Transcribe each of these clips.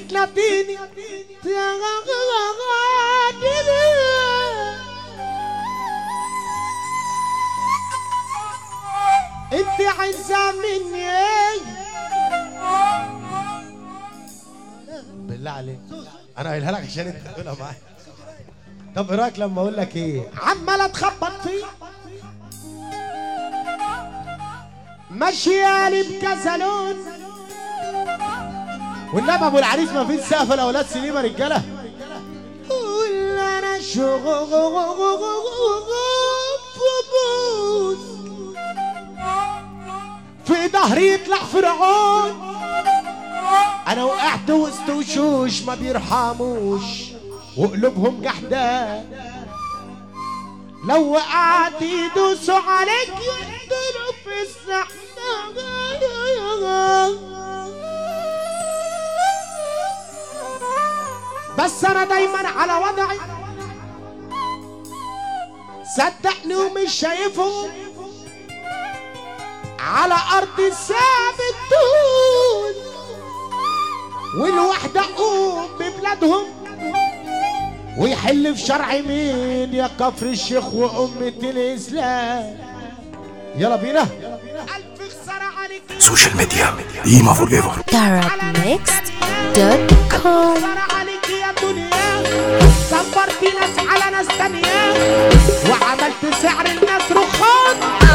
بتناديني انت عايزة مني ايه بالله عليك انا قايلها لك عشان انت تقولها معايا طب ايه رايك لما اقول لك ايه عمالة تخبط فيه ماشيالي بكذا لون والنبي ابو العريس ما فيش سقف الاولاد سليمه رجاله ولا انا شغوف في ظهري يطلع فرعون انا وقعت وسط وشوش ما بيرحموش وقلوبهم جحدان لو وقعت يدوسوا عليك يقتلوا في الزحمة بس انا دايما على وضعي صدقني ومش شايفهم على ارض ثابت طول والوحدة قوم ببلادهم ويحل في شرع مين يا كفر الشيخ وأمة الإسلام يلا بينا ألف خسارة عليك سوشيال ميديا ديما فور ايفر Arabmixed.com خسارة عليك يا دنيا كبرت ناس على ناس تانية وعملت سعر الناس رخام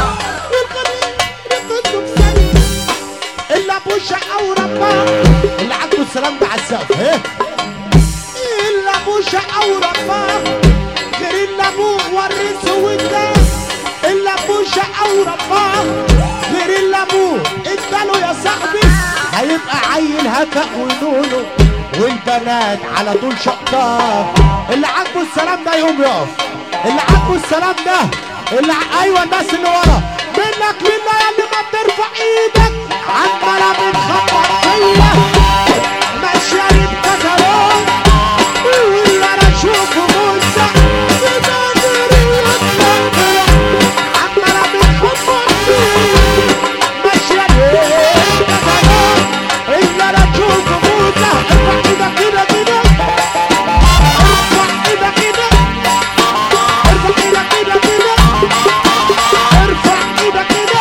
إلا بوشة أو رباه اللي عنده السلام ده على السقف ايه إلا بوشة أو رباه غير إلا أبوه ورثه وإداه إلا بوشة أو رباه غير إلا أبوه إداله يا صاحبي هيبقى عيل هكأ ونونو والبنات على طول شقطاه اللي عاجبه السلام ده يقوم يقف اللي عاجبه السلام ده اللي ع... ايوه الناس اللي ورا منك لله يا اللي ما بترفع ايدك عمالة بتخبط فيا ماشية بكسرون واللي انا اشوفه موسى في نظري يتفكر عمالة بتخبط فيا ماشية بكسرون اللي انا اشوفه موسى ارفع ايدك كده كده ارفع ايدك كده ارفع ايدك كده كده ارفع ايدك كده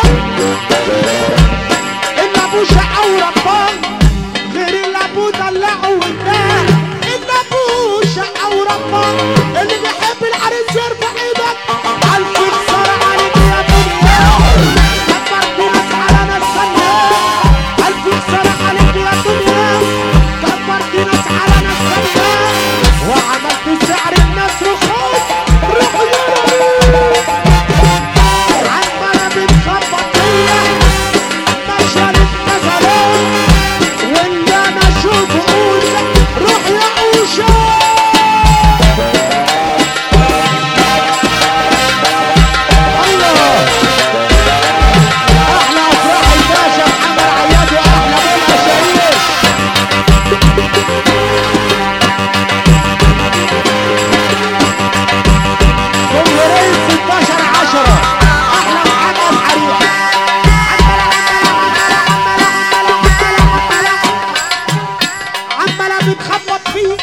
اللي ابو شقه وربان غير اللي ابو دلعه واداه اللي ابو شقه وربان اللي بيحب العريس يرفع ايدك الف خساره عليك يا دنيا كبرت ناس على ناس ثانيه الف خساره عليك يا دنيا كبرت ناس على ناس ثانيه وعملت سعر الناس رخيص رخيص عمالة بتخبط فيا ماشية للمزارات واللي انا اشوفه اوشا روح يا اوشا الله احلى افراح الباشا محمد عياد واحلى منى شريف كونغرس 16 10 احلى محمد حريق عمالة بتخبط فيه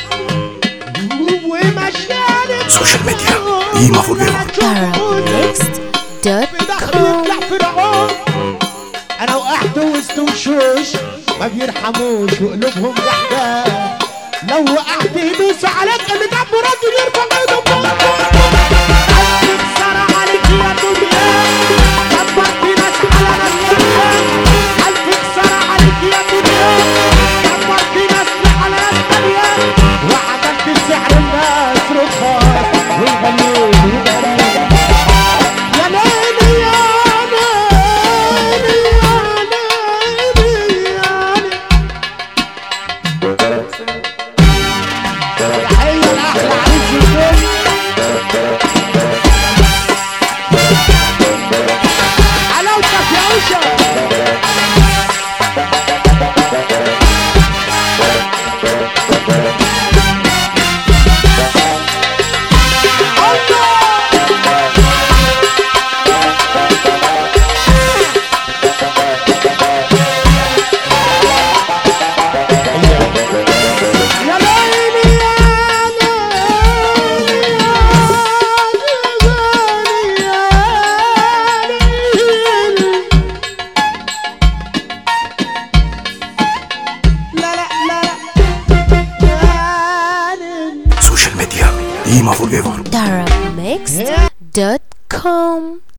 وماشية سوشيال ميديا ديما فور ايفر بدخل Arabmixed.com يطلع فرعون انا وقعت وسط وشوش ما بيرحموش وقلوبهم جحدان لو وقعت يدوس عليك اللي جنبه راجل يرفع ايده فوق ألف خسارة عليك يا دنيا كبرت ناس على ناس تانية ألف خسارة عليك يا دنيا كبرت ناس على ناس تانية وعملت سعر الناس رخاص والغليل وغليل يا ليلي يا ليلي يا ليلي يا ليلي تحية لأحلى عريس في الدنيا Dima Forever. Darabmixed.com